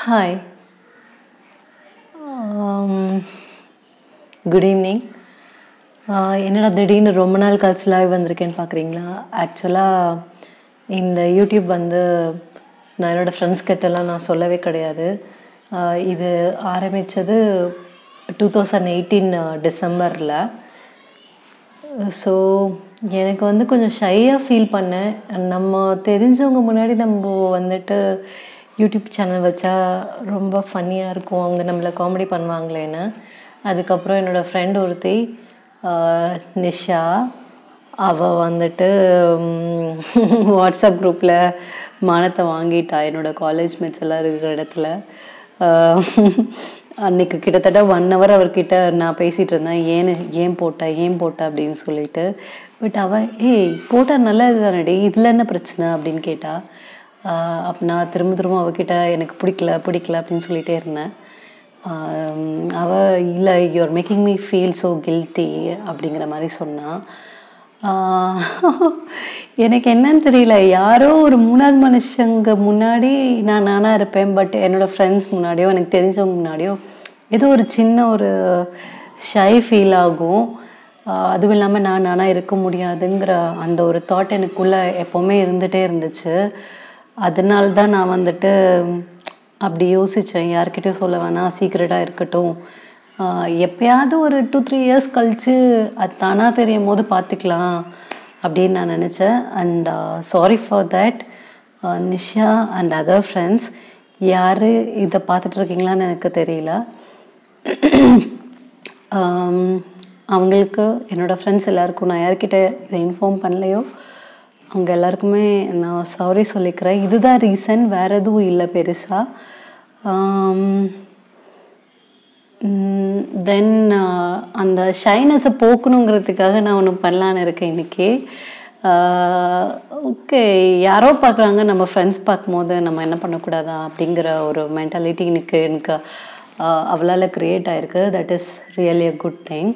hi good evening என்னடா திடீர்னு ரொம்ப நாள் கழிச்சு லைவ் வந்திருக்கேன்னு பார்க்குறீங்களா ஆக்சுவலாக இந்த யூடியூப் வந்து நான் என்னோடய ஃப்ரெண்ட்ஸ் கிட்டலாம் நான் சொல்லவே கிடையாது ஆஹ் இது ஆரம்பித்தது டூ தௌசண்ட் எயிட்டீன் டிசம்பரில் ஸோ எனக்கு வந்து கொஞ்சம் ஷையாக ஃபீல் பண்ணேன் நம்ம தெரிஞ்சவங்க முன்னாடி நம்ம வந்துட்டு யூடியூப் சேனல் வச்சா ரொம்ப ஃபன்னியாக இருக்கும் அவங்க நம்மளை காமெடி பண்ணுவாங்களேன்னு அதுக்கப்புறம் என்னோடய ஃப்ரெண்ட் ஒருத்தி ஆஹ் நிஷா அவள் வந்துட்டு ம், வாட்ஸ்அப் குரூப்பில் மானத்தை வாங்கிட்டா என்னோட காலேஜ் மேட்ஸ் எல்லாம் இருக்கிற இடத்துல ஆஹ் அன்னைக்கு கிட்டத்தட்ட ஒன் ஹவர் அவர்கிட்ட நான் பேசிகிட்டு இருந்தேன் ஏன் ஏன் போட்ட ஏன் போட்ட அப்படின்னு சொல்லிட்டு பட் அவள் ஏய் போட்டால் நல்லது தானடி இதில் என்ன பிரச்சனை அப்படின்னு கேட்டா ஆஹ் அப்ப நான் திரும்ப திரும்ப அவகிட்ட எனக்கு பிடிக்கல பிடிக்கல அப்படின்னு சொல்லிட்டே இருந்தேன் ஆஹ் அவ இல்லை you are making me feel so guilty அப்படிங்கிற மாதிரி சொன்னான் ஆஹ் எனக்கு என்னன்னு தெரியல யாரோ ஒரு மூணாவது மனுஷங்க முன்னாடி நான் நானாக இருப்பேன் பட் என்னோடய ஃப்ரெண்ட்ஸ் முன்னாடியோ எனக்கு தெரிஞ்சவங்க முன்னாடியோ ஏதோ ஒரு சின்ன ஒரு ஷை ஃபீல் ஆகும் ஆஹ் அதுவும் இல்லாமல் நான் நானாக இருக்க முடியாதுங்கிற அந்த ஒரு தாட் எனக்குள்ளே எப்போவுமே இருந்துகிட்டே இருந்துச்சு அதனால தான் நான் வந்துட்டு அப்படி யோசித்தேன் யார்கிட்டயும் சொல்ல வேணாம் சீக்ரெட்டாக இருக்கட்டும் ஆஹ் எப்பயாவது ஒரு டூ த்ரீ இயர்ஸ் கழித்து அது தானாக தெரியும் போது பார்த்துக்கலாம் அப்படின்னு நான் நினச்சேன் and sorry for that Nisha and other friends யார் இதை பார்த்துட்டு இருக்கீங்களான்னு எனக்கு தெரியல ஆம், அவங்களுக்கு என்னோடய ஃப்ரெண்ட்ஸ் எல்லாருக்கும் நான் யார்கிட்ட இதை இன்ஃபார்ம் பண்ணலையோ அவங்க எல்லாருக்குமே நான் சாரி சொல்லிக்கிறேன் இதுதான் ரீசன் வேறு எதுவும் இல்லை பெருசாக தென் அந்த ஷைனஸை போக்கணுங்கிறதுக்காக நான் ஒன்று பண்ணலான்னு இருக்கேன் இன்னைக்கு ஓகே யாரோ பார்க்குறாங்க நம்ம ஃப்ரெண்ட்ஸ் பார்க்கும்போது நம்ம என்ன பண்ணக்கூடாதா அப்படிங்கிற ஒரு மென்டாலிட்டி எனக்கு எனக்கு அவளால் க்ரியேட் ஆயிருக்கு that is really a good thing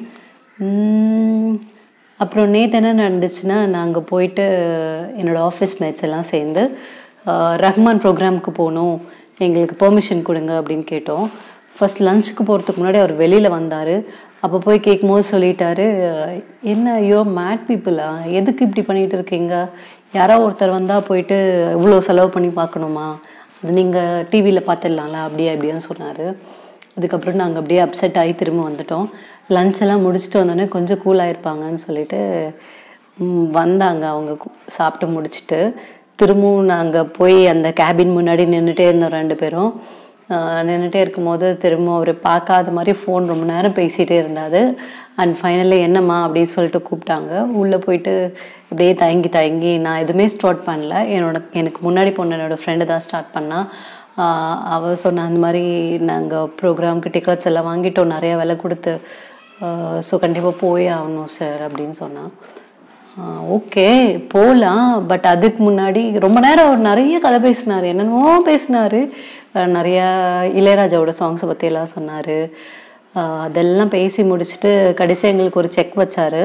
அப்புறம் நேற்று என்ன நடந்துச்சுன்னா நாங்கள் போயிட்டு என்னோடய ஆஃபீஸ் மேட்ச் எல்லாம் சேர்ந்து ஆஹ் ரஹ்மான் ப்ரோக்ராமுக்கு போகணும் எங்களுக்கு பெர்மிஷன் கொடுங்க அப்படின்னு கேட்டோம் ஃபர்ஸ்ட் லஞ்சுக்கு போகிறதுக்கு முன்னாடி அவர் வெளியில் வந்தார் அப்போ போய் கேட்கும்போது சொல்லிட்டாரு என்ன ஐயோ மேட் பீப்புளா எதுக்கு இப்படி பண்ணிட்டு இருக்கீங்க யாரோ ஒருத்தர் வந்தால் போயிட்டு இவ்வளோ செலவு பண்ணி பார்க்கணுமா அது நீங்கள் டிவியில் பார்த்துடலாம்ல அப்படியே அப்படியே சொன்னார் அதுக்கப்புறம் நாங்கள் அப்படியே அப்செட் ஆகி திரும்ப வந்துட்டோம் லஞ்ச் எல்லாம் முடிச்சுட்டு வந்தோடனே கொஞ்சம் கூல் ஆயிருப்பாங்கன்னு சொல்லிட்டு ம், வந்தாங்க அவங்க கு- சாப்பிட்டு முடிச்சுட்டு திரும்பவும் நாங்கள் போய் அந்த கேபின் முன்னாடி நின்றுட்டே இருந்தோம் ரெண்டு பேரும் நின்றுட்டே இருக்கும்போது திரும்ப அவர் பார்க்காத மாதிரி ஃபோன் ரொம்ப நேரம் பேசிகிட்டே இருந்தாரு அண்ட் ஃபைனலி என்னம்மா அப்படின்னு சொல்லிட்டு கூப்பிட்டாங்க உள்ளே போயிட்டு அப்படியே தயங்கி தயங்கி நான் எதுவுமே ஸ்டார்ட் பண்ணல என்னோட எனக்கு முன்னாடி பொண்ணு என்னோட ஃப்ரெண்டு தான் ஸ்டார்ட் பண்ணா ஆஹ் அவ சொன்ன அந்த மாதிரி நாங்கள் ப்ரோக்ராம்க்கு டிக்கெட்ஸ் எல்லாம் வாங்கிட்டோம் நிறைய விலை கொடுத்து ஸோ கண்டிப்பாக போயே ஆகணும் சார் அப்படின்னு சொன்னான் ஓகே போகலாம் பட் அதுக்கு முன்னாடி ரொம்ப நேரம் அவர் நிறைய கதை பேசினார் என்னென்னமோ பேசினார் நிறைய இளையராஜாவோட சாங்ஸை பற்றி எல்லாம் சொன்னார் அதெல்லாம் பேசி முடிச்சுட்டு கடைசி எங்களுக்கு ஒரு செக் வச்சாரு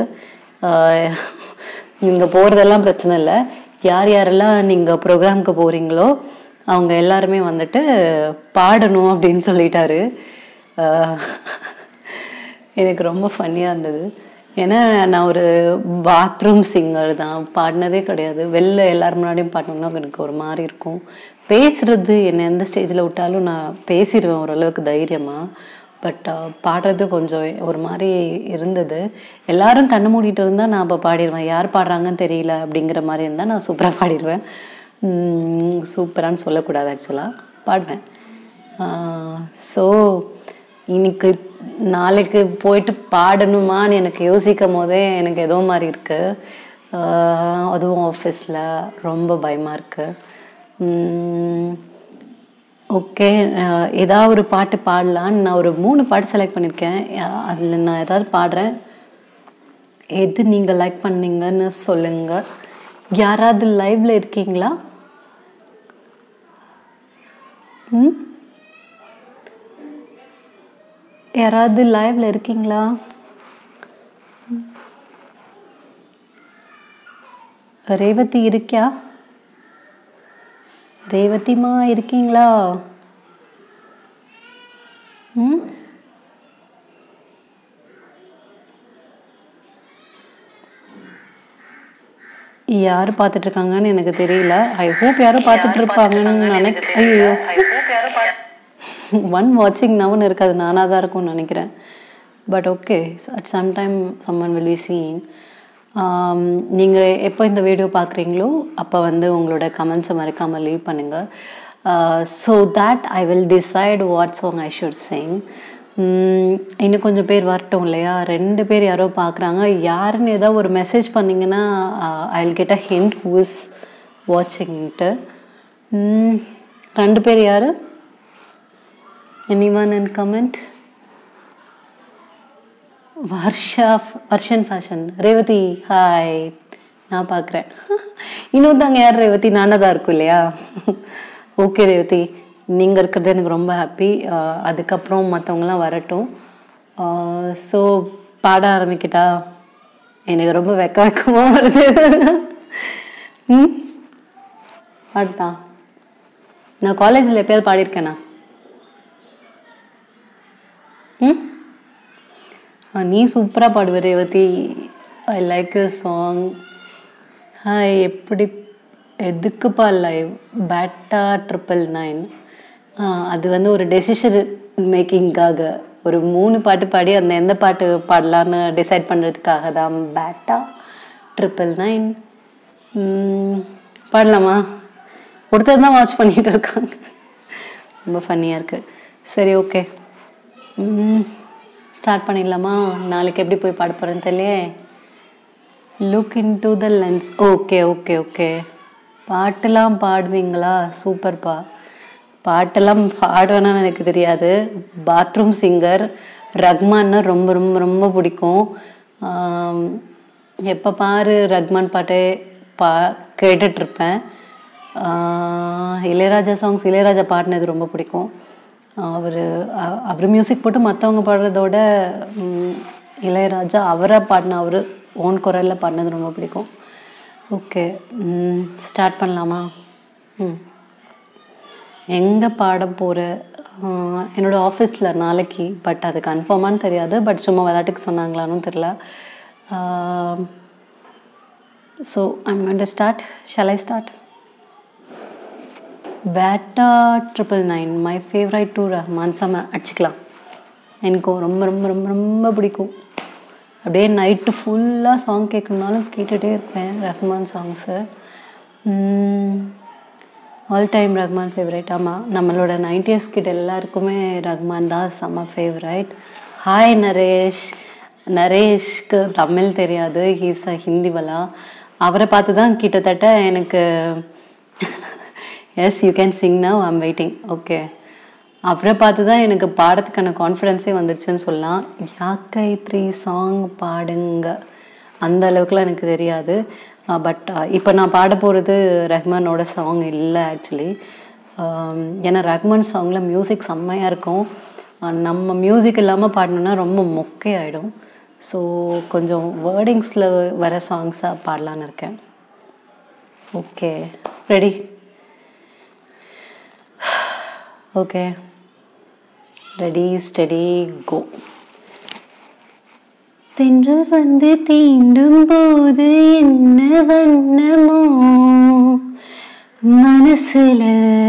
நீங்கள் போகிறதெல்லாம் பிரச்சனை இல்லை யார் யாரெல்லாம் நீங்கள் ப்ரோக்ராம்க்கு போகிறீங்களோ அவங்க எல்லாருமே வந்துட்டு பாடணும் அப்படின்னு சொல்லிட்டாரு ஆஹ் எனக்கு ரொம்ப ஃபன்னியாக இருந்தது ஏன்னா நான் ஒரு பாத்ரூம் சிங்கர் தான் பாடினதே கிடையாது வெளில எல்லார் முன்னாடியும் பாடணும்னா எனக்கு ஒரு மாதிரி இருக்கும் பேசுறது என்னை எந்த ஸ்டேஜில் விட்டாலும் நான் பேசிடுவேன் ஓரளவுக்கு தைரியமாக பட் பாடுறது கொஞ்சம் ஒரு மாதிரி இருந்தது எல்லாரும் கண்ணு மூடிட்டு இருந்தால் நான் அப்போ பாடிடுவேன் யார் பாடுறாங்கன்னு தெரியல அப்படிங்கிற மாதிரி இருந்தால் நான் சூப்பராக பாடிடுவேன் சூப்பரான்னு சொல்லக்கூடாது ஆக்சுவலாக பாடுவேன் ஸோ இன்னைக்கு நாளைக்கு போயிட்டு பாடணுமான்னு எனக்கு யோசிக்கும் போதே எனக்கு ஏதோ மாதிரி இருக்கு ஆஹ் அதுவும் ஆஃபீஸில் ரொம்ப பயமாக இருக்கு ஓகே ஏதாவது ஒரு பாட்டு பாடலான்னு நான் ஒரு மூணு பாட்டு செலக்ட் பண்ணியிருக்கேன் அதில் நான் ஏதாவது பாடுறேன் எது நீங்கள் லைக் பண்ணீங்கன்னு சொல்லுங்க யாராவது லைவ்ல இருக்கீங்களா ம் யாராவது லைவ்ல இருக்கீங்களா ரேவதி இருக்கியா ரேவதிமா இருக்கீங்களா ம் யார் பார்த்துட்டு இருக்காங்கன்னு எனக்கு தெரியல ஐ ஹோப் யாரும் பார்த்துட்டு இருப்பாங்கன்னு நினைக்க ஐயோ ஒன் வாட்சிங் நவன் இருக்காது நானாக தான் இருக்கும்னு நினைக்கிறேன் but okay at some time someone will be seen நீங்கள் எப்போ இந்த வீடியோ பார்க்குறீங்களோ அப்போ வந்து உங்களோட கமெண்ட்ஸை மறக்காமல் லீவ் பண்ணுங்கள் so that I will decide what song I should sing இன்னும் கொஞ்சம் பேர் வரட்டும் இல்லையா ரெண்டு பேர் யாரோ பார்க்குறாங்க யாருன்னு ஏதோ ஒரு மெசேஜ் பண்ணிங்கன்னா I will get a hint who is வாட்சிங்ட்டு ரெண்டு பேர் யார் anyone in comment Varsha Varshan fashion Revathi hi நான் பார்க்குறேன் இன்னொருத்தாங்க யார் ரேவதி நானாக தான் இருக்கும் இல்லையா ஓகே ரேவதி நீங்கள் இருக்கிறது எனக்கு ரொம்ப ஹாப்பி அதுக்கப்புறம் மற்றவங்களாம் வரட்டும் ஸோ பாட ஆரம்பிக்கிட்டா எனக்கு ரொம்ப வெக்க வெக்கமாக வருது ம் பாட்டா நான் காலேஜில் எப்பயாவது பாடியிருக்கேனா ம் நீ சூப்பராக பாடுவ Revathi I like your song hi எப்படி எதுக்குப்பா லைவ் பேட்டா ட்ரிபிள் நைன் அது வந்து ஒரு டெசிஷன் மேக்கிங்காக ஒரு மூணு பாட்டு பாடி அந்த எந்த பாட்டு பாடலான்னு டிசைட் பண்ணுறதுக்காக தான் பேட்டா ட்ரிபிள் நைன் பாடலாமா ஒருத்தர் தான் வாட்ச் பண்ணிகிட்டு இருக்காங்க ரொம்ப ஃபன்னியாக இருக்குது சரி ஓகே ஸ்டார்ட் பண்ணிடலாமா நாளைக்கு எப்படி போய் பாட போகிறேன்னு தெரியலையே look into the lens okay okay okay பாட்டெல்லாம் பாடுவீங்களா சூப்பர்ப்பா பாட்டெல்லாம் பாடுவேன்னு எனக்கு தெரியாது பாத்ரூம் சிங்கர் ரஹ்மான்னா ரொம்ப ரொம்ப ரொம்ப பிடிக்கும் எப்போ பாரு ரஹ்மான் பாட்டே பா கேட்டுட்ருப்பேன் இளையராஜா சாங்ஸ் இளையராஜா பாடினது ரொம்ப பிடிக்கும் அவர் அவர் மியூசிக் போட்டு மற்றவங்க பாடுறதோட இளையராஜா அவராக பாடின அவர் ஓன் குரலில் பாடினது ரொம்ப பிடிக்கும் ஓகே ஸ்டார்ட் பண்ணலாமா ம் எங்கே பாட போகிற என்னோடய ஆஃபீஸில் நாளைக்கு பட் அது கன்ஃபார்மானு தெரியாது பட் சும்மா விளையாட்டுக்கு சொன்னாங்களான்னு தெரில so I'm going to start shall I start beta triple nine my favourite too Rahman செம அடிச்சுக்கலாம் எனக்கும் ரொம்ப ரொம்ப ரொம்ப ரொம்ப பிடிக்கும் அப்படியே நைட்டு ஃபுல்லாக சாங் கேட்கணுனாலும் கேட்டுகிட்டே இருப்பேன் Rahman songs all time Rahman favourite ஆமாம் நம்மளோட நைன்டிஸ் கிட்ட எல்லாருக்குமே ரஹ்மான் தான் செம்ம ஃபேவரைட் ஹாய் நரேஷ் நரேஷ்க்கு தமிழ் தெரியாது ஹீஸ் அ ஹிந்திவலா அவரை பார்த்து தான் கிட்டத்தட்ட எனக்கு yes you can sing now I'm waiting okay அவரை பார்த்து தான் எனக்கு பாடத்துக்கான கான்ஃபிடென்ஸே வந்துருச்சுன்னு சொல்லலாம் யாக்கை த்ரீ சாங் பாடுங்க அந்த அளவுக்குலாம் எனக்கு தெரியாது பட் இப்போ நான் பாட போகிறது ரஹ்மானோட சாங் இல்லை ஆக்சுவலி ஏன்னா ரஹ்மான் சாங்கில் மியூசிக் செம்மையாக இருக்கும் நம்ம மியூசிக் இல்லாமல் பாடணுன்னா ரொம்ப மொக்கை ஆகிடும் ஸோ கொஞ்சம் வேர்டிங்ஸில் வர சாங்ஸாக பாடலான்னு இருக்கேன் okay ready okay ready steady go தென்றல் வந்து தீண்டும் போது என்ன வண்ணமோ மனசுல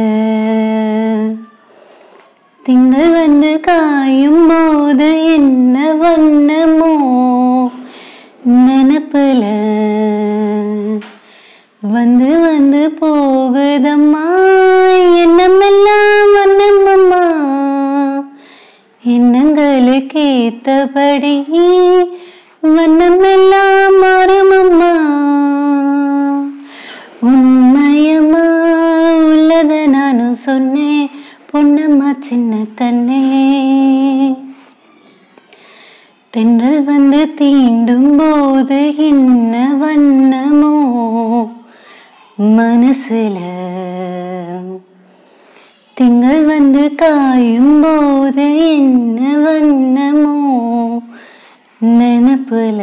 திங்கள் வந்து காயும் போது என்ன வண்ணமோ நினப்புல வந்து வந்து போகுதம்மா எண்ணமெல்லாம் வண்ணமம்மா எண்ணங்களுக்கு ஏத்தபடி வண்ணமெல்லாம் மாறுமம்மா உண்மையம்மா உள்ளத நானும் சொன்னேன் பொன்னம்மா சின்ன கண்ணே தென்றல் வந்து தீண்டும் போது என்ன வண்ணமோ மனசுல திங்கள் வந்து காயும் போது என்ன வண்ணமோ நினப்புல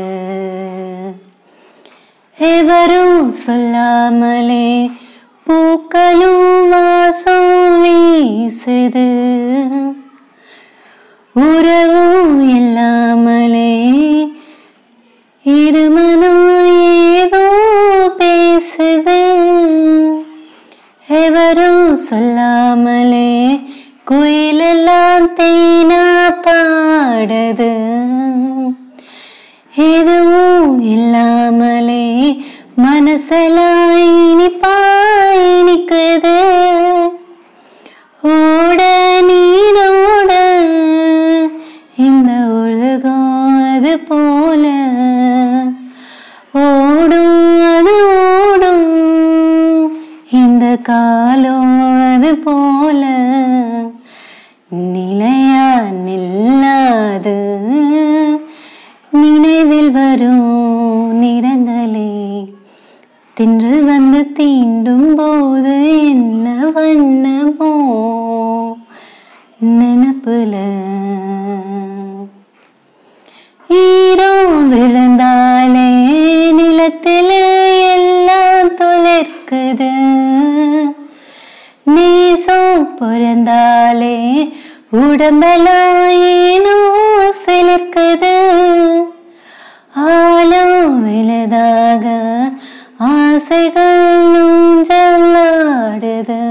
எவரும் சொல்லாமலே பூக்களும் வாசம் வீசுது உறவும் இல்லாமலே இருமனம் ஏதோ பேசுது எவரும் சொல்லாமலே குயிலெல்லாம் தேனா பாடுது எதுவும் இல்லாமலே மனசெல்லாம் இனிப்பாய் இனிக்குது ஓட நீரோட இந்த உலகம் அது போல ஓடும் அது ஓடும் இந்த காலம் அது போல நிலையா நில்லாது நினைவில் வரும் நிறங்களே தின்றல் வந்து தீண்டும் போது என்ன வண்ணமோ நினப்புல ஈரம் விழுந்தாலே நிலத்துல எல்லாம் துளிர்க்குது நேசம் பிறந்தாலே உடம்பெல்லாம் ஏனோ சிலிர்க்குது ஆழம் விழுதாக ஆசைகள் ஊஞ்சலாடுது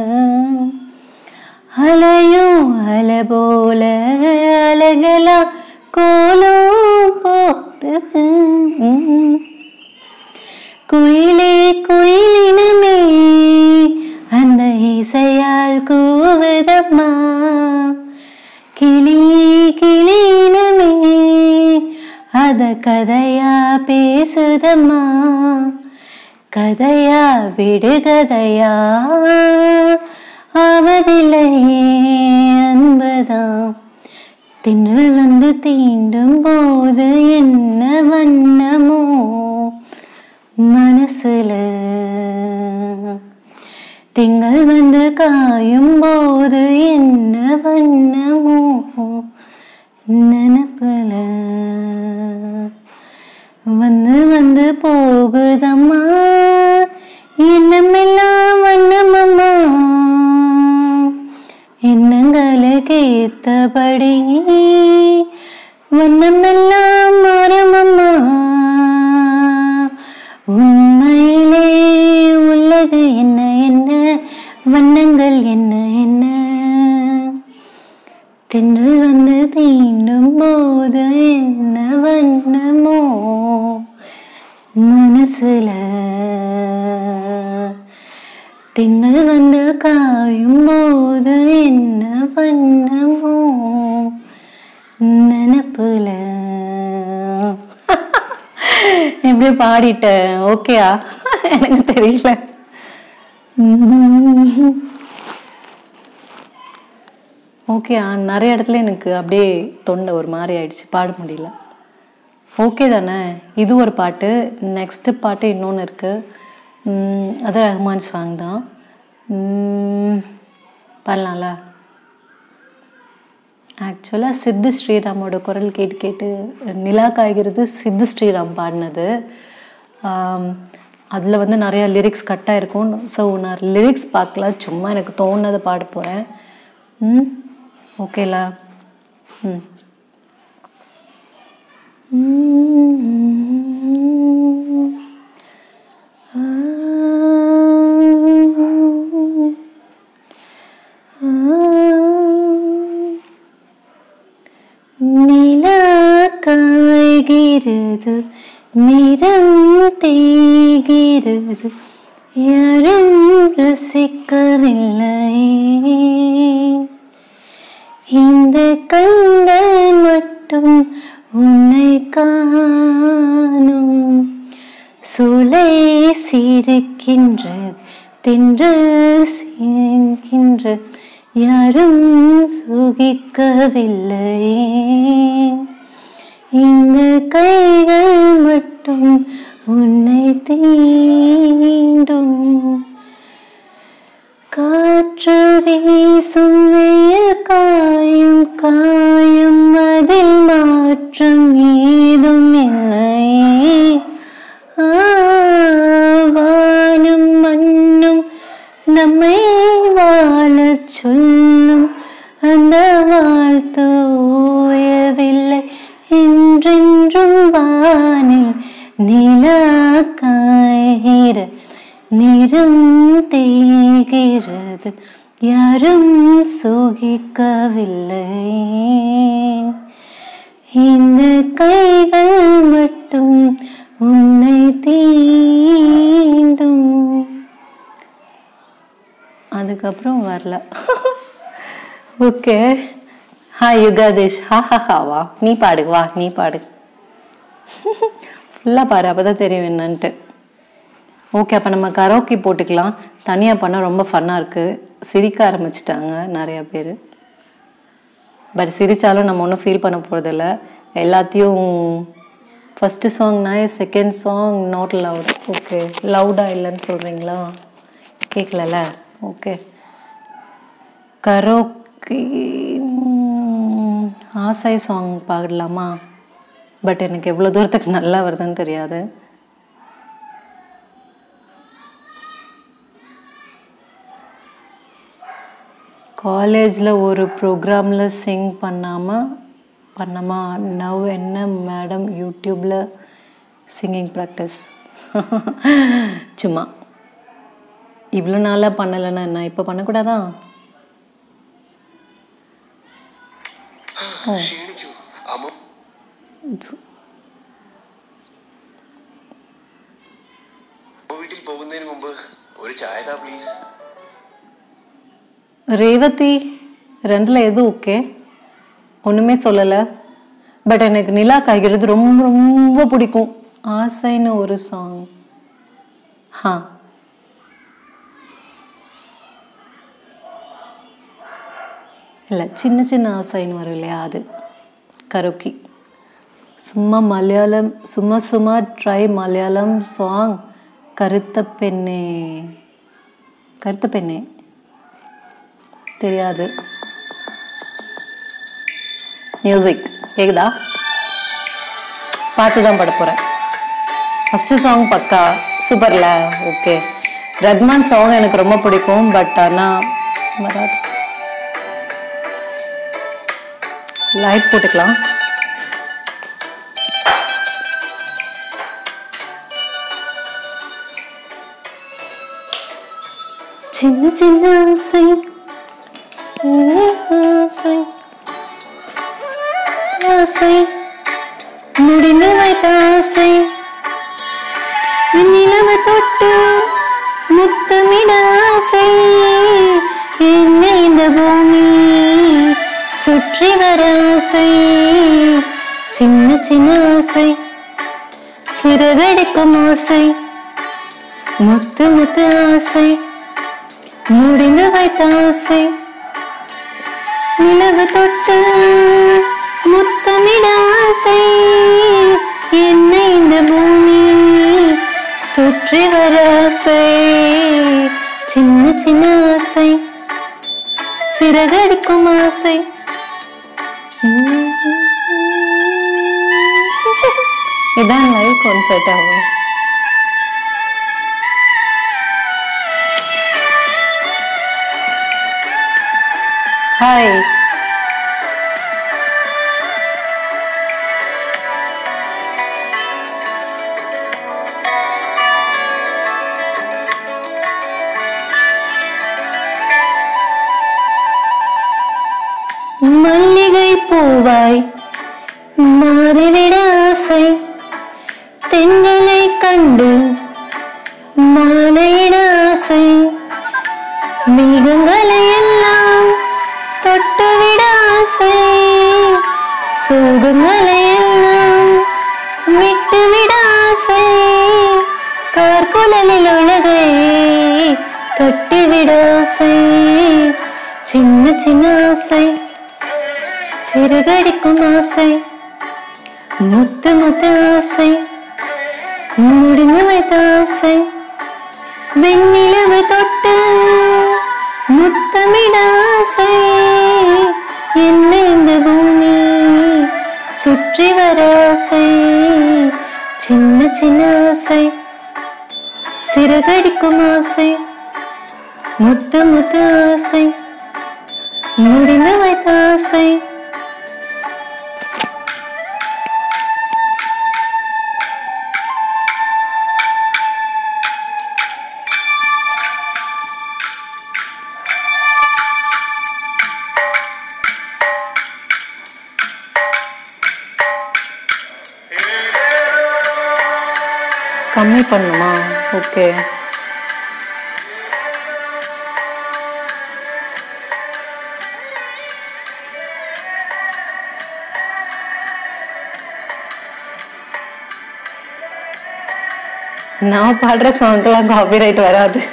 அலையும் அலை போல அலைகளா கோலம் போடுது குயிலே குயிலினமே அந்த இசையால் கூவுதம்மா கிளி கிளினமே அத கதையா பேசுதம்மா கதையா விடுகதையா ஆவதில்லையே அன்பதாம் தின்றல் வந்து தீண்டும் போது என்ன வண்ணமோ மனசுல திங்கள் வந்து காயும் போது என்ன வண்ணமோ நினப்புல வந்து வந்து போகுதம்மா எண்ணமெல்லாம் வண்ணமம்மா எண்ணங்களுக்கு ஏத்தபடி வண்ணமெல்லாம் மாறுமம்மா உண்மையிலே உள்ளது என்ன என்ன வண்ணங்கள் என்ன என்ன தென்று வந்து தீண்டும் போது என்ன வண்ணமோ மனசுல திங்கள் வந்து காயும் போது என்ன வண்ணமோ நினப்புல எப்படி பாடிட்டேன் ஓகேயா எனக்கு தெரியல ஓகே நிறைய இடத்துல எனக்கு அப்படியே தொண்டை ஒரு மாதிரி ஆயிடுச்சு பாட முடியல ஓகே தானே இது ஒரு பாட்டு நெக்ஸ்ட்டு பாட்டு இன்னொன்று இருக்குது அது ரஹ்மான் சாங் தான் உம், பாடலாம்ல ஆக்சுவலாக சித்து ஸ்ரீராமோட குரல் கேட்டு கேட்டு நிலா காய்கிறது சித்து ஸ்ரீராம் பாடினது அதில் வந்து நிறைய லிரிக்ஸ் கட்டாக இருக்கும் ஸோ நான் லிரிக்ஸ் பார்க்கல சும்மா எனக்கு தோணுனதை பாட போகிறேன் ம் ஓகேல ம் நிலா காய்கிறது நிறம் தேய்கிறது யாரும் ரசிக்கவில்லை இந்த கண்கள் மட்டும் உன்னை காணும் சுலை சிரிக்கின்றது தென்றல் சேர்க்கின்றது யாரும் சுகிக்கவில்லை இந்த கைகள் மட்டும் உன்னை தீண்டும் காற்று வீசும் வெயில் காயும் காயும் அதில் மாற்றம் ஏதும் இல்லை ஆ, வானும் மண்ணும் நம்மை வாழச் சொல்லும் அந்த வாழ்த்து என்றும் வானில் நிலா காய்கிற நிறம் தேய்கிறது யாரும் சோகிக்கவில்லை இந்த கைகள் மட்டும் உன்னை தீண்டும் அதுக்கப்புறம் வரல ஓகே ஹாய் யுகாதேஷ் ஹா ஹா ஹா வா நீ பாடு வா நீ பாடு ஃபுல்லாக பாரு அப்போ தான் தெரியும் என்னன்ட்டு ஓகே அப்போ நம்ம கரோக்கி போட்டுக்கலாம் தனியாக பண்ணால் ரொம்ப ஃபன்னாக இருக்குது சிரிக்க ஆரம்பிச்சிட்டாங்க நிறையா பேர் பட் சிரித்தாலும் நம்ம ஒன்றும் ஃபீல் பண்ண போகிறதில்ல எல்லாத்தையும் ஃபஸ்ட்டு சாங் நாய் second song not loud okay லவுடாக இல்லைன்னு சொல்கிறீங்களா கேட்கலல ஓகே கரோக்கி ம், ஆசை சாங் பாடலாமா பட் எனக்கு எவ்வளோ தூரத்துக்கு நல்லா வருதுன்னு தெரியாது காலேஜில் ஒரு ப்ரோக்ராமில் சிங் பண்ணாமல் பண்ணாமா நவ் என்ன மேடம் யூடியூப்பில் சிங்கிங் ப்ராக்டிஸ் சும்மா இவ்வளோ நாளாக பண்ணலைன்னா என்ன இப்போ பண்ணக்கூடாதா ക്ഷീണിച്ചു അമ്മ അമ്മ വീട്ടിൽ പോകുന്നതിന് മുമ്പ് ഒരു ചായ താ പ്ലീസ് ரேவதி ரெண்டில் எது ஓகே ஒன்றுமே சொல்லலை பட் எனக்கு நிலா காய்கிறது ரொம்ப ரொம்ப பிடிக்கும் ஆசைன்னு ஒரு சாங் ஹா இல்லை சின்ன சின்ன ஆசைன்னு வரும் இல்லையா அது கரோக்கி சும்மா மலையாளம் சும்மா சும்மா ட்ரை மலையாளம் சாங் கருத்த பெண்ணே கருத்த பெண்ணே தெரியாது மியூசிக் கேக்குதா பார்த்து தான் பாட போகிறேன் ஃபஸ்ட்டு சாங் பக்கா சூப்பர்ல ஓகே ரஹ்மான் சாங் எனக்கு ரொம்ப பிடிக்கும் பட் ஆனால் வராது லைட் போட்டுக்கலாம் சின்ன சின்ன ஆசை ஆசை ஆசை முடிந்து வைத்த ஆசை நிலவு தொட்டு முத்தமிட ஆசை என்ன இந்த பூமி சுற்றி வர ஆசை சின்ன சின்ன ஆசை சிறகடிக்கும் ஆசை முத்து முத்து ஆசை முடிந்து வைத்த ஆசை நிலவு தொட்டு முத்தமிட ஆசை என்ன இந்த பூமி சுற்றி வர ஆசை சின்ன சின்ன ஆசை சிறகடிக்கும் ஆசை இதான் லைவ் கான்சர்ட் ஆகும் ஹாய் மல்லிகை பூவாய் மாறிவிட ஆசை தென்னலை கண்டு மாலையிட ஆசை மேகங்களை எல்லாம் தொட்டுவிட ஆசை சோகங்களை எல்லாம் விட்டுவிட ஆசை கார்குழலில் உலகை கட்டிவிட ஆசை சின்ன சின்ன ஆசை சிறுகடிக்கும் ஆசை முத்து முத்து ஆசை முடிந்து வைத்த ஆசை வெண்ணிலவு தொட்டு முத்தமிட ஆசை என்ன இந்த பூமி சுற்றி வர ஆசை சின்ன சின்ன ஆசை சிறகடிக்கும் ஆசை முத்து முத்து ஆசை முடிந்து வைத்த ஆசை கம்மி பண்ணுமா ஓகே நான் பாடுற சாங்க்கெல்லாம் காப்பிரைட் வராது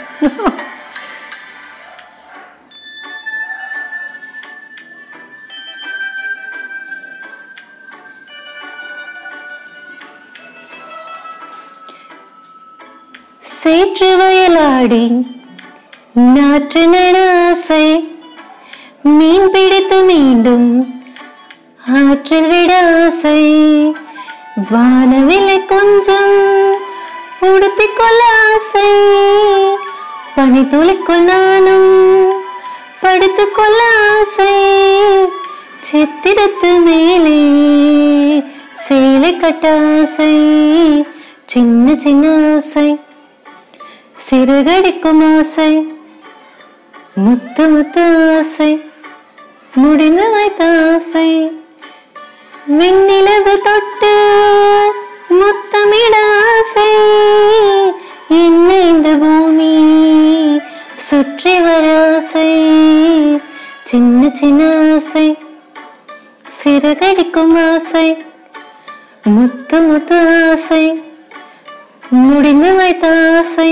சேற்று வயலாடி நாற்று நடாசை மீன் பிடித்து மீண்டும் ஆற்றில் விட ஆசை வானவில்லை கொஞ்சம் உடுத்திக் கொள்ள ஆசை பனி துளிக்குள் நானும் படுத்துக் கொள்ள ஆசை சித்திரத்து மேலே சேலை கட்ட ஆசை சின்ன சின்ன ஆசை சிறகடிக்கும் ஆசை முத்து முத்து ஆசை முடிந்து வைத்த ஆசை விண்ணிலவு தொட்டு முத்தமிட ஆசை என்ன இந்த பூமி சுற்றி வர ஆசை சின்ன சின்ன ஆசை சிறகடிக்கும் ஆசை முத்து முத்து ஆசை முடிந்து வைத்த ஆசை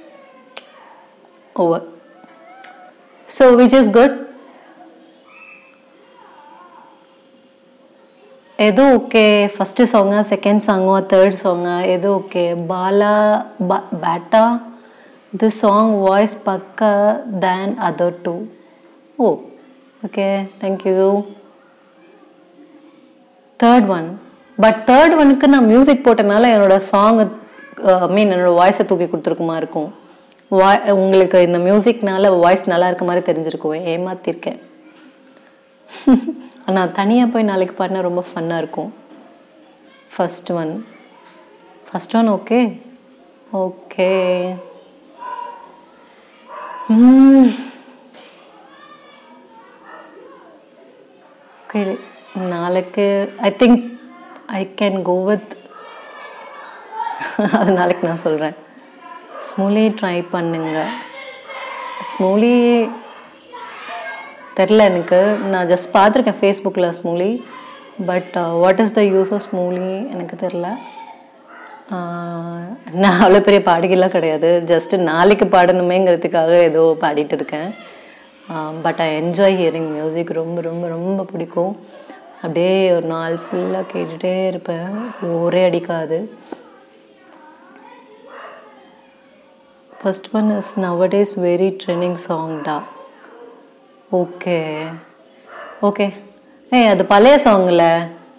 over so which is good ஏதோ ஓகே ஃபஸ்ட்டு சாங்கா செகண்ட் சாங்கோ தேர்ட் சாங்கா ஏதோ okay Bala beta the song voice பக்கா then other two oh okay thank you third one but third ஒனுக்கு நான் மியூசிக் போட்டனால என்னோட சாங் மீன் என்னோட வாய்ஸை தூக்கி கொடுத்துருக்குமா இருக்கும் வாய் உங்களுக்கு இந்த மியூசிக்னால வாய்ஸ் நல்லா இருக்க மாதிரி தெரிஞ்சிருக்கும் ஏமாத்திருக்கேன் ஆனால் தனியாக போய் நாளைக்கு பாடினா ரொம்ப ஃபன்னாக இருக்கும் first one first one okay okay okay நாளைக்கு I think I can go with அது நாளைக்கு நான் சொல்கிறேன் ஸ்மூலி ட்ரை பண்ணுங்க ஸ்மூலி தெரில எனக்கு நான் ஜஸ்ட் பார்த்துருக்கேன் ஃபேஸ்புக்கில் Smule but what is the use of Smule எனக்கு தெரில நான் அவ்வளோ பெரிய பாடிகெல்லாம் கிடையாது ஜஸ்ட்டு நாளைக்கு பாடணுமேங்கிறதுக்காக ஏதோ பாடிட்டு இருக்கேன் but I enjoy hearing music ரொம்ப ரொம்ப ரொம்ப பிடிக்கும் அப்படியே ஒரு நாள் ஃபுல்லாக கேட்டுகிட்டே இருப்பேன் ஒரே அடிக்காது first one is nowadays very trending song டா ஓகே ஓகே ஏய் அது பழைய சாங்கில்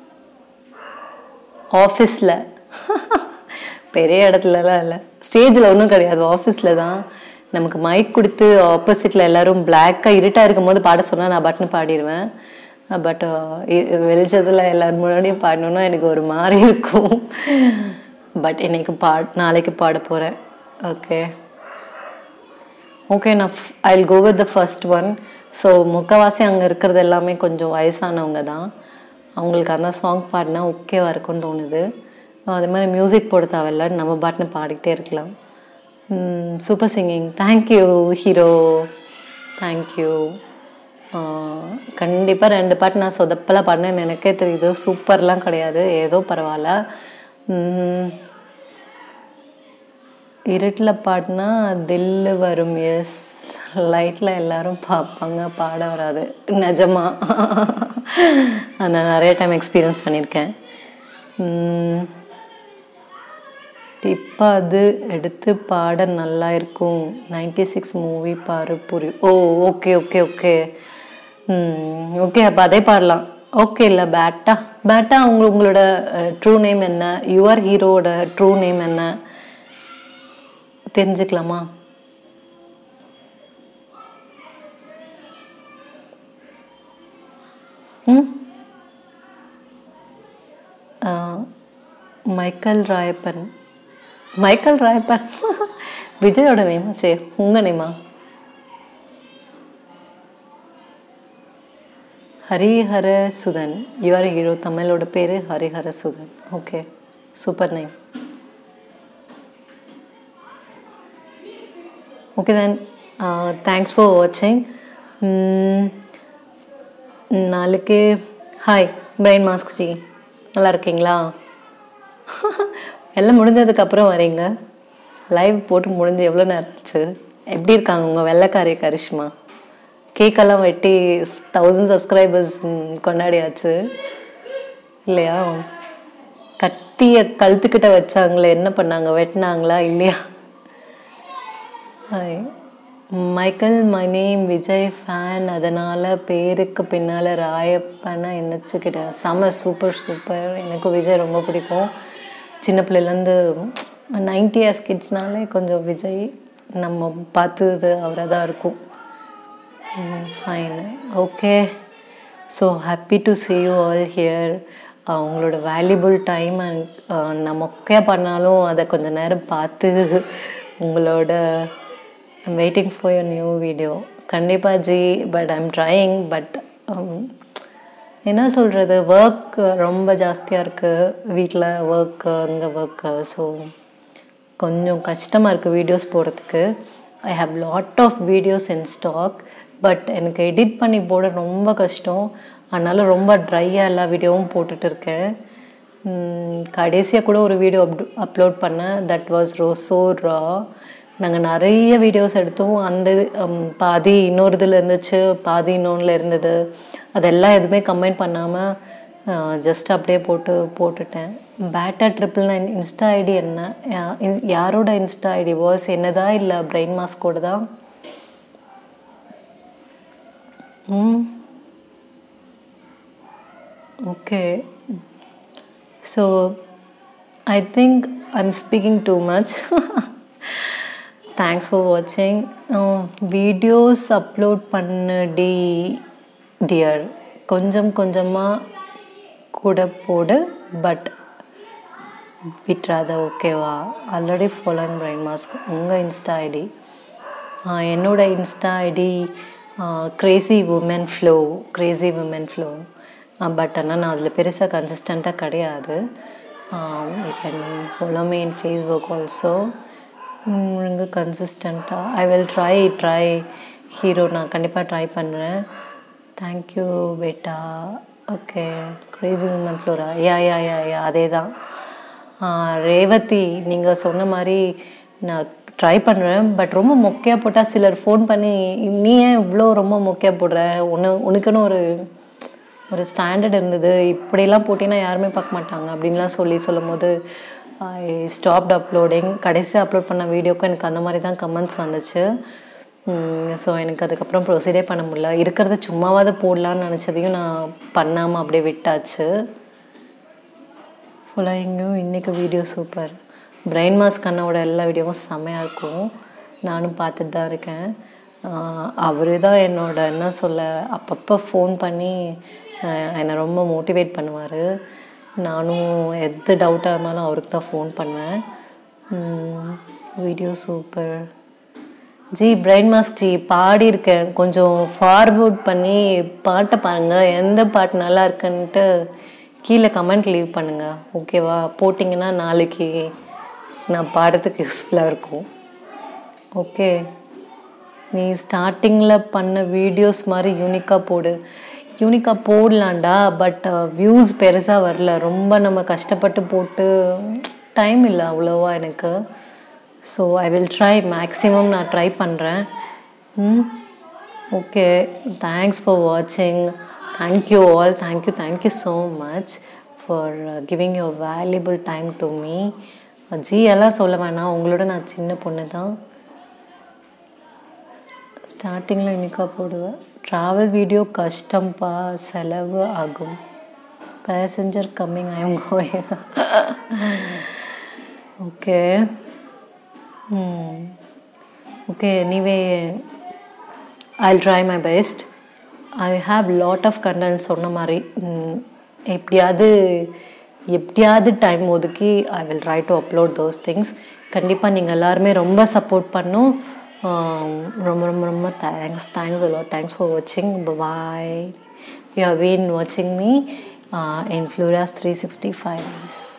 ஆஃபீஸில் பெரிய இடத்துலலாம் இல்லை ஸ்டேஜில் ஒன்றும் கிடையாது ஆஃபீஸில் தான் நமக்கு மைக் கொடுத்து ஆப்போசிட்டில் எல்லாரும் பிளாக்காக இருட்டாக இருக்கும் போது பாட சொன்னால் நான் பட்னு பாடிடுவேன் பட் வெளிச்சத்தில் எல்லோரும் முன்னாடியும் பாடணுன்னா எனக்கு ஒரு மாதிரி இருக்கும் பட் இன்னைக்கு பா நாளைக்கு பாட போகிறேன் ஓகே ஓகே நான் I go with the first one so முக்கவாசி அங்கே இருக்கிறது எல்லாமே கொஞ்சம் வயசானவங்க தான் அவங்களுக்கு அந்த சாங் பாடினா ஓகேவா இருக்கும்னு தோணுது அதே மாதிரி மியூசிக் போட தேவையில்ல நம்ம பாட்டுன்னு பாடிக்கிட்டே இருக்கலாம் super singing thank you hero thank you கண்டிப்பாக ரெண்டு பாட்டு நான் சொதப்பெல்லாம் பாடினேன்னு எனக்கே தெரியுது சூப்பர்லாம் கிடையாது ஏதோ பரவாயில்ல இருட்டில் பாடினா தில்லு வரும் எஸ் லைட்டில் எல்லாரும் பார்ப்பாங்க பாட வராது நிஜமா நான் நிறைய டைம் எக்ஸ்பீரியன்ஸ் பண்ணியிருக்கேன் இப்போ அது எடுத்து பாட நல்லா இருக்கும் நைன்டி சிக்ஸ் மூவி பாரு புரியும் oh okay okay okay okay அப்போ அதே பாடலாம் ஓகே இல்லை பேட்டா பேட்டா உங்க உங்களோட ட்ரூ நேம் என்ன யுவர் ஹீரோட ட்ரூ நேம் என்ன தெரிஞ்சுக்கலாமா ம் மைக்கேல் ராயப்பன் மைக்கேல் ராயப்பன் விஜயோட நேமா சே உங்க நேமா ஹரிஹர சுதன் யுவர் ஹீரோ தமிழோட பேர் Harihara Sudhan okay super name okay then thanks for வாட்சிங் நாளைக்கு ஹாய் பிரெயின் மாஸ்க் ஜி நல்லா இருக்கீங்களா எல்லாம் முடிஞ்சதுக்கப்புறம் வரீங்க லைவ் போட்டு முடிஞ்சு எவ்வளோ நேரம் ஆச்சு எப்படி இருக்காங்க உங்கள் வெள்ளைக்காரி கரிஷ்மா கேக்கெல்லாம் வெட்டி தௌசண்ட் சப்ஸ்கிரைபர்ஸ் கொண்டாடியாச்சு இல்லையா கத்திய கழுத்துக்கிட்ட வச்சாங்களே என்ன பண்ணாங்க வெட்டினாங்களா இல்லையா hi Michael my name Vijay fan அதனால் பேருக்கு பின்னால் ராயப்பனை நினச்சிக்கிட்டேன் செம சூப்பர் சூப்பர் எனக்கு விஜய் ரொம்ப பிடிக்கும் சின்ன பிள்ளைலேருந்து நைன்டி இயர்ஸ் கிட்ஸ்னாலே கொஞ்சம் விஜய் நம்ம பார்த்தது அவராக தான் இருக்கும் fine okay so happy to see you all here உங்களோட வேல்யூபிள் டைம் அண்ட் நான் மொக்கையாக பண்ணாலும் அதை கொஞ்ச நேரம் பார்த்து உங்களோட I'm waiting for your new video கண்டிப்பாக ji but I'm trying but என்ன சொல்கிறது ஒர்க் ரொம்ப ஜாஸ்தியாக இருக்குது வீட்டில் ஒர்க்கு அங்கே ஒர்க்கு ஸோ கொஞ்சம் கஷ்டமாக இருக்குது வீடியோஸ் போடுறதுக்கு I have lot of videos in stock but எனக்கு எடிட் பண்ணி போட ரொம்ப கஷ்டம் அதனால ரொம்ப ட்ரையாக எல்லா வீடியோவும் போட்டுட்டு இருக்கேன் கடைசியாக கூட ஒரு வீடியோ அப் அப்லோட் பண்ணேன் தட் வாஸ் ரோசோ ரா நாங்கள் நிறைய வீடியோஸ் எடுத்தோம் அந்த இது, ஹம், பாதி இன்னொரு இதில் இருந்துச்சு பாதி இன்னொன்றில் இருந்தது அதெல்லாம் எதுவுமே கமெண்ட் பண்ணாமல் ஜஸ்ட் அப்படியே போட்டு போட்டுட்டேன் beta triple nine insta ID என்ன யா- இ- யாரோட இன்ஸ்டா ஐடி வாஸ் என்னதா இல்லை பிரெயின் மாஸ்கோட தான் ம் okay so I think I'm speaking too much thanks for வாட்சிங் வீடியோஸ் அப்லோட் பண்ணுடி டியர் கொஞ்சம் கொஞ்சமாக கூட போடு பட் விட்றாத ஓகேவா ஆல்ரெடி ஃபாலோயிங் பிரைன் மாஸ்க் உங்கள் இன்ஸ்டா ஐடி என்னோட insta ID crazy woman flow crazy woman flow but ஆனால் நான் அதில் பெருசாக கன்சிஸ்டண்ட்டாக கிடையாது you can follow me in Facebook also இங்கே கன்சிஸ்டண்ட்டாக I will try try hero நான் கண்டிப்பாக ட்ரை பண்ணுறேன் thank you beta okay crazy woman Flora yeah yeah yeah yeah அதே தான் ரேவதி நீங்கள் சொன்ன மாதிரி நான் ட்ரை பண்ணுறேன் பட் ரொம்ப மொக்கையாக போட்டால் சிலர் ஃபோன் பண்ணி நீ ஏன் இவ்வளோ ரொம்ப மொக்கையாக போடுற உன உனக்குன்னு ஒரு ஒரு ஸ்டாண்டர்ட் இருந்தது இப்படியெல்லாம் போட்டினா யாருமே பார்க்க மாட்டாங்க அப்படின்லாம் சொல்லி சொல்லும் போது ஐ ஸ்டாப்ட் அப்லோடிங் கடைசியாக அப்லோட் பண்ண வீடியோக்கு எனக்கு அந்த மாதிரி தான் கமெண்ட்ஸ் வந்துச்சு ஸோ எனக்கு அதுக்கப்புறம் ப்ரொசீடே பண்ண முடியல இருக்கிறத சும்மாவாவது போடலான்னு நினச்சதையும் நான் பண்ணாமல் அப்படியே விட்டாச்சு ஃபுல்லாகிங்கும் இன்றைக்கி வீடியோ சூப்பர் பிரெயின் மாஸ்க் அண்ணாவோட எல்லா வீடியோவும் செம்மையாக இருக்கும் நானும் பார்த்துட்டு தான் இருக்கேன் அவர் தான் என்னோட என்ன சொல்ல அப்பப்போ ஃபோன் பண்ணி ஆஹ் என்னை ரொம்ப மோட்டிவேட் பண்ணுவார் நானும் எது டவுட்டாக இருந்தாலும் அவருக்கு தான் ஃபோன் பண்ணுவேன் video super ji brain mask ji பாடியிருக்கேன் கொஞ்சம் ஃபார்வர்ட் பண்ணி பாட்டை பாருங்கள் எந்த பாட்டு நல்லா இருக்குன்ட்டு கீழே கமெண்ட் லீவ் பண்ணுங்கள் ஓகேவா போட்டிங்கன்னா நாளைக்கு நான் பாடுறதுக்கு யூஸ்ஃபுல்லாக இருக்கும் ஓகே நீ ஸ்டார்டிங்கில் பண்ண வீடியோஸ் மாதிரி யூனிக்காக போடு யூனிக்காக போடலாம்டா பட் வியூஸ் பெருசாக வரல ரொம்ப நம்ம கஷ்டப்பட்டு போட்டு டைம் இல்லை அவ்வளோவா எனக்கு so I will try maximum நான் ட்ரை பண்ணுறேன் ம் ஓகே தேங்க்ஸ் ஃபார் வாட்சிங் thank you all thank you thank you so much for giving your valuable time to me ji எல்லாம் சொல்ல வேணாம் உங்களோட நான் சின்ன பொண்ணு தான் ஸ்டார்டிங்கில் இன்னிக்கா போடுவேன் ட்ராவல் வீடியோ கஷ்டம்ப்பா செலவு ஆகும் passenger coming I am going okay okay anyway I'll try my best I have lot of content சொன்ன மாதிரி ம், எப்படியாவது எப்படியாவது டைம் ஒதுக்கி I will try to upload those things கண்டிப்பாக நீங்கள் எல்லாருமே ரொம்ப சப்போர்ட் பண்ணும் ஆம், ரொம்ப ரொம்ப ரொம்ப thanks thanks allow thanks for வாட்சிங் பாய் யூ ஹவ் பீன் வாட்சிங் me in ஃப்ளூராஸ் three sixty five